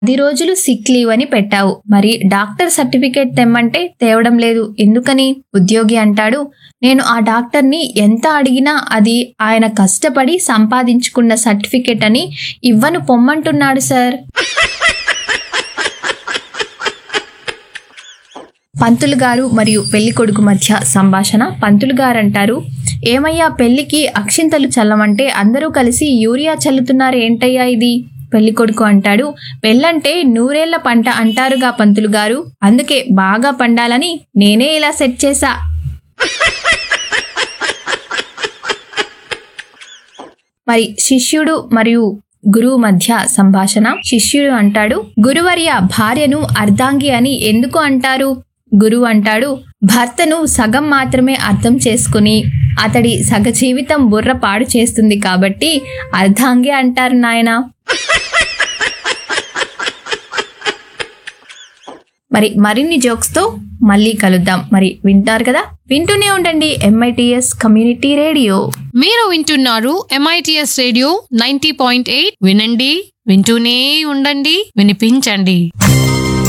పది రోజులు sick leave అని పెట్టావు మరి డాక్టర్ సర్టిఫికేట్ తెమ్మంటే తేవడం లేదు ఎందుకని ఉద్యోగి అంటాడు నేను ఆ డాక్టర్ని ఎంత అడిగినా అది ఆయన కష్టపడి సంపాదించుకున్న సర్టిఫికేట్ అని ఇవ్వను పొమ్మంటున్నాడు సార్ పంతులు గారు మరియు పెళ్లి కొడుకు మధ్య సంభాషణ పంతులు గారు అంటారు ఏమయ్యా పెళ్లికి అక్షింతలు చల్లమంటే అందరూ కలిసి యూరియా చల్లుతున్నారు ఏంటయ్యా ఇది పెళ్లి కొడుకు అంటాడు పెళ్ళంటే నూరేళ్ల పంట అంటారుగా పంతులు గారు అందుకే బాగా పండాలని నేనే ఇలా సెట్ చేశా మరి శిష్యుడు మరియు గురువు మధ్య సంభాషణ శిష్యుడు అంటాడు గురువర్య భార్యను అర్ధాంగి అని ఎందుకు అంటారు గురువు అంటాడు భర్తను సగం మాత్రమే అర్థం చేసుకుని అతడి సగ జీవితం బుర్ర పాడు చేస్తుంది కాబట్టి అర్ధాంగి అంటారు నాయనా మరి మరిన్ని జోక్స్ తో మళ్ళీ కలుద్దాం మరి వింటారు కదా వింటూనే ఉండండి ఎంఐటిఎస్ కమ్యూనిటీ రేడియో మీరు వింటున్నారు MITS radio ninety point eight వినండి వింటూనే ఉండండి వినిపించండి